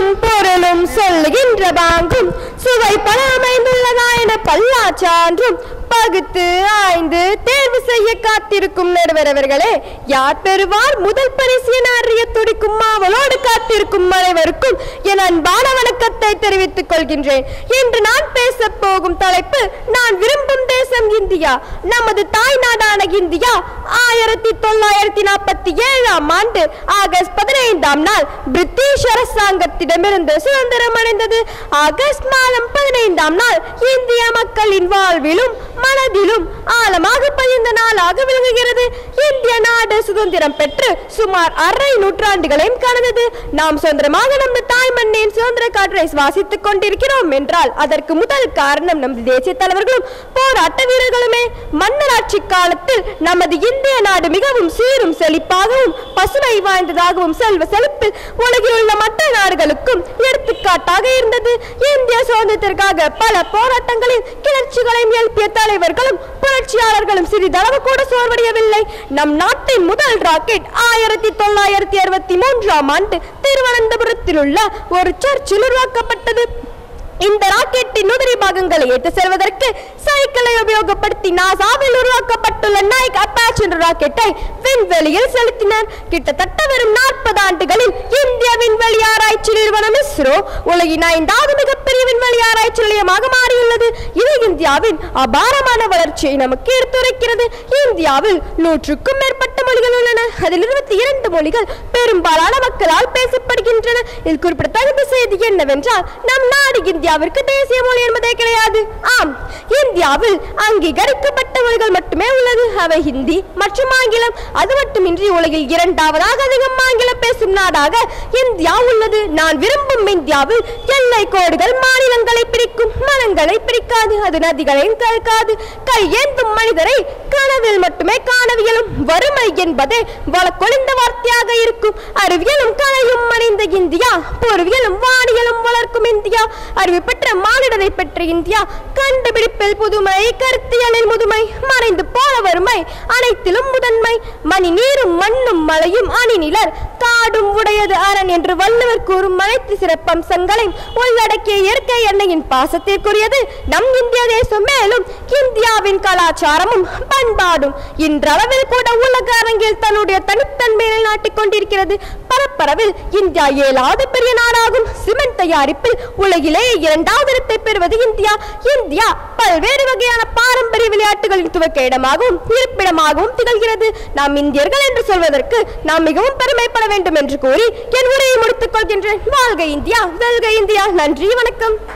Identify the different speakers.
Speaker 1: சொல்லும் பொருளும் சொல்லுகின்ற பாங்கும் சுவை பல அமைந்துள்ளதா என பல்லாச்சான்றும் பகுத்து ஆய்ந்து தேர்வு செய்ய காத்திருக்கும் நடுவரவர்களே யார் பெறுவார் முதல் பரிசு என அறிய துடிக்கும் மாவலோடு காத்திருக்கும் அனைவருக்கும் என் அன்பான வணக்கத்தை தெரிவித்துக் கொள்கின்றேன் இன்று நான் பேச போகும் தலைப்பு நான் விரும்பும் தேசம் இந்தியா நமது தாய் நாடான இந்தியா ஆயிரத்தி தொள்ளாயிரத்தி நாற்பத்தி ஏழாம் ஆண்டு ஆகஸ்ட் பதினைந்தாம் நாள் பிரிட்டிஷ் அரசாங்கத்திடமிருந்து சுதந்திரம் அடைந்தது ஆகஸ்ட் மாதம் பதினைந்தாம் நாள் இந்திய மக்களின் வாழ்விலும் மனதிலும் ஆழமாக பதிந்த நாளாக விளங்குகிறது இந்திய நாடு சுதந்திரம் பெற்று சுமார் அரை நூற்றாண்டுகளையும் கடந்தது நாம் சுதந்திரமாக நமது தாய் மண்ணின் சுதந்திர காற்றை சுவாசித்துக் கொண்டிருக்கிறோம் என்றால் அதற்கு முதல் காரணம் நமது தேசிய தலைவர்களும் போராட்ட வீரர்களுமே மன்னராட்சி காலத்தில் நமது இந்திய நாடு மிகவும் சீரும் செழிப்பாகவும் பசுமை வாய்ந்ததாகவும் செல்வ செழிப்பில் உலகில் உள்ள மற்ற நாடுகளுக்கும் எடுத்துக்காட்டாக இருந்தது இந்திய சுதந்திரத்திற்காக பல போராட்டங்களில் கிளர்ச்சிகளையும் எழுப்பிய தலைவர்களும் புரட்சியாளர்களும் சிறிதளவு கூட சோர்வடையவில்லை நம் நாட்டின் முதல் ராக்கெட் ஆயிரத்தி தொள்ளாயிரத்தி அறுபத்தி மூன்றாம் ஆண்டு திருவனந்தபுரத்தில் உள்ள ஒரு சர்ச்சில் உருவாக்கப்பட்டது இந்த ராக்கெட்டின் உதிரி பாகங்களை ஏற்று செல்வதற்கு சைக்கிளை உபயோகப்படுத்தி நாசாவில் உருவாக்கப்பட்டுள்ள நைக் அப்பாச் என்ற ராக்கெட்டை விண்வெளியில் செலுத்தினர் கிட்டத்தட்ட வெறும் நாற்பது ஆண்டுகளில் இந்திய விண்வெளி ஆராய்ச்சி நிறுவனம் இஸ்ரோ உலகின் ஐந்தாவது மிகப்பெரிய விண்வெளி ஆராய்ச்சி நிலையமாக மாறியுள்ளது இது இந்தியாவின் அபாரமான வளர்ச்சியை நமக்கு எடுத்துரைக்கிறது இந்தியாவில் நூற்றுக்கும் மேற்பட்ட மொழிகள் உள்ளன அதில் இருபத்தி இரண்டு மொழிகள் பெரும்பாலான மக்களால் பேசப்படுகின்றன இதில் குறிப்பிடத்தகுந்த செய்தி என்னவென்றால் நம் நாடு இந்தியாவிற்கு தேசிய மொழி என்பதே கிடையாது ஆம் இந்தியாவில் அங்கீகரிக்கப்பட்ட மொழிகள் மட்டுமே உள்ளது அவை ஹிந்தி மற்றும் ஆங்கிலம் அது மட்டுமின்றி உலகில் இரண்டாவதாக அதிகம் ஆங்கிலம் பேசும் நாடாக இந்தியா உள்ளது நான் விரும்பும் இந்தியாவில் எல்லை கோடுகள் மாநிலங்களை பிரிக்கும் மனங்களை பிரிக்காது அது நதிகளையும் தடுக்காது கையேந்தும் மனிதரை கனவில் மட்டுமே காணவியலும் வறுமை என்பதே வழக்கொழிந்த வார்த்தையாக இருக்கும் அறிவியலும் கலையும் மணிந்த இந்தியா பொருவியலும் வானியலும் வளர்க்கும் இந்தியா அறிவு பெற்ற மானிடரை பெற்ற இந்தியா கண்டுபிடிப்பில் புதுமை கருத்தியலில் முதுமை மறைந்து போன வறுமை அனைத்திலும் முதன்மை மணி நீரும் மண்ணும் மலையும் அணிநிலர் காடும் உடையது அரண் என்று வள்ளுவர் கூறும் அனைத்து சிறப்பம்சங்களையும் உள்ளடக்கிய இயற்கை எண்ணெயின் பாசத்திற்குரியது நம் இந்திய தேசம் மேலும் இந்தியாவின் கலாச்சாரமும் பண்பாடும் இன்றளவில் கூட உலக அரங்கில் தன்னுடைய தனித்தன்மையை நாட்டிக் கொண்டிருக்கிறது பரப்பரவில் இந்தியா ஏழாவது பெரிய நாடாகும் சிமெண்ட் தயாரிப்பில் உலகிலேயே இரண்டாவது இடத்தை பெறுவது இந்தியா இந்தியா பல்வேறு வகையான பாரம்பரிய விளையாட்டுகளின் துவக்க இடமாகவும் இருப்பிடமாகவும் திகழ்கிறது நாம் இந்தியர்கள் என்று சொல்வதற்கு நாம் மிகவும் பெருமைப்பட வேண்டும் என்று கூறி என் உரையை முடித்துக் கொள்கின்றேன் வாழ்க இந்தியா வெல்க இந்தியா நன்றி வணக்கம்